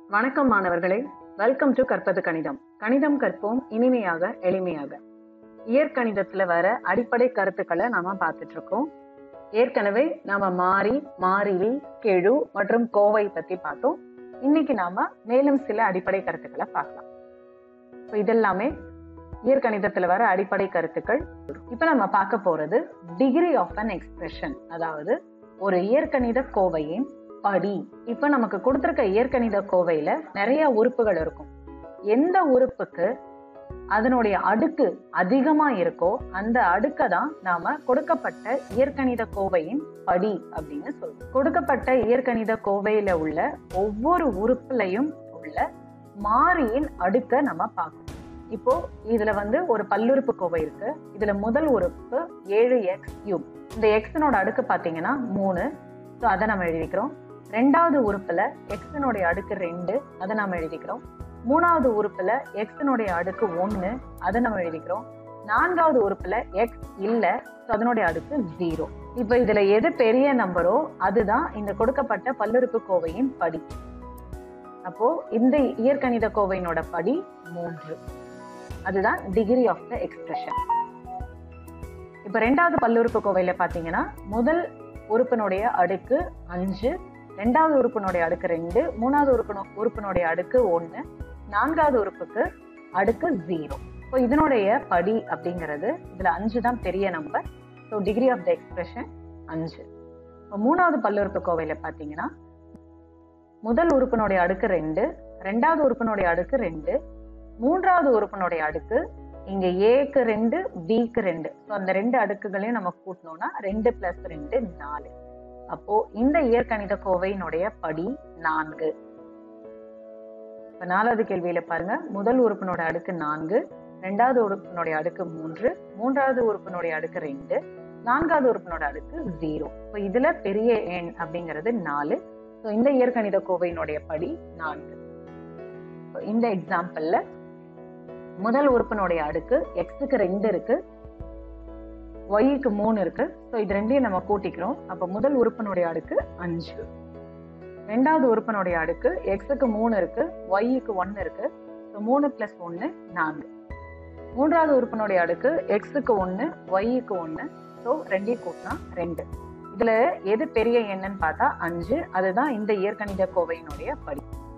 வணக்கம் மாணவர்களே welcome to கற்பது கணிதம் கணிதம் கற்போம் இனிமையாக எளிமையாக இயற்கணிதத்துல வர அடிப்படை கருத்துக்களை நாம பார்த்துட்டு இருக்கோம் ஏற்கனவே நாம மாறி மாறிலி கெழு மற்றும் கோவை பத்தி பார்த்தோம் இன்னைக்கு நாம மேலும் சில அடிப்படை கருத்துக்களை பார்க்கலாம் இப்போ இதெல்லாமே இயற்கணிதத்துல வர அடிப்படை கருத்துக்கள் இப்ப நம்ம பார்க்க போறது டிகிரி ஆஃப் அன் எக்ஸ்பிரஷன் அதாவது ஒரு இயற்கணித கோவையின் படி இப்ப நமக்கு கொடுத்திருக்க இயற்கணித கோவையில நிறைய உறுப்புகள் இருக்கும் எந்த உறுப்புக்கு அதனுடைய அடுக்கு அதிகமா இருக்கோ அந்த அடுக்கை தான் நாம கொடுக்கப்பட்ட இயற்கணித கோவையின் படி அப்படின்னு சொல்றோம் கொடுக்கப்பட்ட இயற்கணித கோவையில உள்ள ஒவ்வொரு உறுப்புலையும் உள்ள மாறியின் அடுக்க நம்ம பார்க்கணும் இப்போ இதுல வந்து ஒரு பல்லுறுப்பு கோவை இருக்கு இதுல முதல் உறுப்பு ஏழு எக்ஸ் கியூப் இந்த எக்ஸனோட அடுக்கு பாத்தீங்கன்னா மூணு ஸோ அதை நம்ம எழுதிக்கிறோம் ரெண்டாவது உறுப்புல எக்ஸனுடைய அடுக்கு ரெண்டு அதை நம்ம எழுதிக்கிறோம் மூணாவது உறுப்புல எக்ஸனுடைய அடுக்கு ஒன்னு அதை நம்ம எழுதிக்கிறோம் நான்காவது உறுப்புல எக்ஸ் இல்ல ஸோ அதனுடைய அடுக்கு ஜீரோ இப்போ இதுல எது பெரிய நம்பரோ அதுதான் இந்த கொடுக்கப்பட்ட பல்லுறுப்பு கோவையின் படி அப்போ இந்த இயற்கணித கோவையினோட படி மூன்று அதுதான் டிகிரி ஆஃப் த எக்ஸ்பிரஷன் இப்ப ரெண்டாவது பல்லுறுப்பு கோவையில பாத்தீங்கன்னா முதல் உறுப்பினுடைய அடுக்கு அஞ்சு ரெண்டாவது உறுப்பினுடைய அடுக்கு ரெண்டு மூணாவது உறுப்பு உறுப்பினுடைய அடுக்கு ஒன்று நான்காவது உறுப்புக்கு அடுக்கு ஜீரோ இப்போ இதனுடைய படி அப்படிங்கிறது இதுல அஞ்சு தான் பெரிய number so degree of the expression அஞ்சு இப்போ மூணாவது பல்லுறுப்பு கோவையில பாத்தீங்கன்னா முதல் உறுப்பினுடைய அடுக்கு ரெண்டு ரெண்டாவது உறுப்பினுடைய அடுக்கு ரெண்டு மூன்றாவது உறுப்பினுடைய அடுக்கு இங்க ஏக்கு ரெண்டு பிக்கு ரெண்டு ஸோ அந்த ரெண்டு அடுக்குகளையும் நம்ம கூட்டணும்னா ரெண்டு பிளஸ் ரெண்டு நாலு அப்போ இந்த இயற்கணித கோவையினுடைய படி நான்கு இப்ப நாலாவது கேள்வியில பாருங்க முதல் உறுப்பினோட அடுக்கு நான்கு ரெண்டாவது உறுப்பினுடைய அடுக்கு மூன்று மூன்றாவது உறுப்பினுடைய அடுக்கு ரெண்டு நான்காவது உறுப்பினோட அடுக்கு ஜீரோ இப்போ இதுல பெரிய எண் அப்படிங்கிறது நாலு ஸோ இந்த இயற்கணித கோவையினுடைய படி நான்கு இந்த எக்ஸாம்பிள்ல முதல் உறுப்பினுடைய அடுக்கு எக்ஸுக்கு ரெண்டு இருக்கு ஒய்க்கு மூணு இருக்கு ஸோ இது ரெண்டையும் நம்ம கூட்டிக்கிறோம் அப்போ முதல் உறுப்பினுடைய அடுக்கு அஞ்சு ரெண்டாவது உறுப்பினுடைய அடுக்கு எக்ஸுக்கு மூணு இருக்கு ஒய்க்கு ஒன்னு இருக்கு ஸோ மூணு பிளஸ் ஒன்னு நான்கு மூன்றாவது உறுப்பினுடைய அடுக்கு எக்ஸுக்கு ஒன்னு ஒய்க்கு ஒன்னு ஸோ ரெண்டையும் கூட்டினா ரெண்டு இதுல எது பெரிய எண்ணுன்னு பார்த்தா அஞ்சு அதுதான் இந்த இயற்கணித கோவையினுடைய படி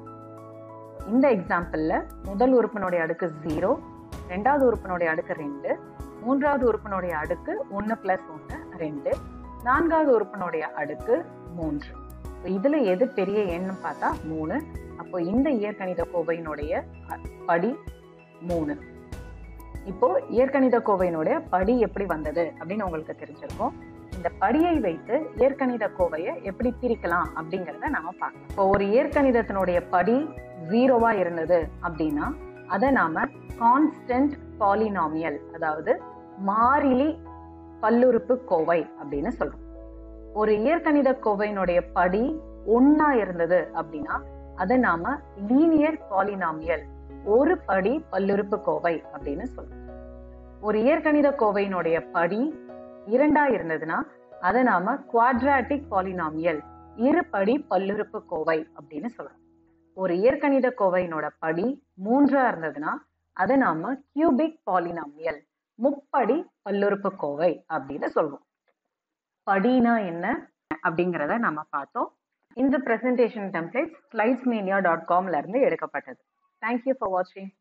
இந்த எக்ஸாம்பிள்ல முதல் உறுப்பினுடைய அடுக்கு ஜீரோ ரெண்டாவது உறுப்பினுடைய அடுக்கு ரெண்டு மூன்றாவது உறுப்பினுடைய அடுக்கு ஒன்று பிளஸ் ஒன்று ரெண்டு நான்காவது உறுப்பினுடைய அடுக்கு மூன்று இதுல எது பெரிய எண்ணு பார்த்தா மூணு அப்போ இந்த இயற்கணித கோவையினுடைய படி மூணு இப்போ இயற்கணித கோவையினுடைய படி எப்படி வந்தது அப்படின்னு உங்களுக்கு தெரிஞ்சிருக்கும் இந்த படியை வைத்து இயற்கணித கோவையை எப்படி பிரிக்கலாம் அப்படிங்கிறத நாம பார்க்கலாம் இப்போ ஒரு இயற்கணிதத்தினுடைய படி ஜீரோவா இருந்தது அப்படின்னா அதை நாம கான்ஸ்டன்ட் பாலினாமியல் அதாவது மாறிலி பல்லுறுப்பு கோவை அப்படின்னு சொல்றோம் ஒரு இயற்கணித கோவையினுடைய படி ஒன்னா இருந்தது அப்படின்னா அதை நாம லீனியர் பாலினாமியல் ஒரு படி பல்லுறுப்பு கோவை அப்படின்னு சொல்றோம் ஒரு இயற்கணித கோவையினுடைய படி இரண்டா இருந்ததுன்னா அதை நாம குவாட்ராட்டிக் பாலினாமியல் இருபடி பல்லுறுப்பு கோவை அப்படின்னு சொல்றோம் ஒரு இயற்கணித கோவையினோட படி மூன்றா இருந்ததுன்னா அதை நாம கியூபிக் பாலினாமியல் முப்படி பல்லுறுப்பு கோவை அப்படின்னு சொல்லுவோம் படினா என்ன அப்படிங்கிறத நம்ம பார்த்தோம் இந்த presentation template slides media dot காம்ல இருந்து எடுக்கப்பட்டது தேங்க்யூ ஃபார் வாட்சிங்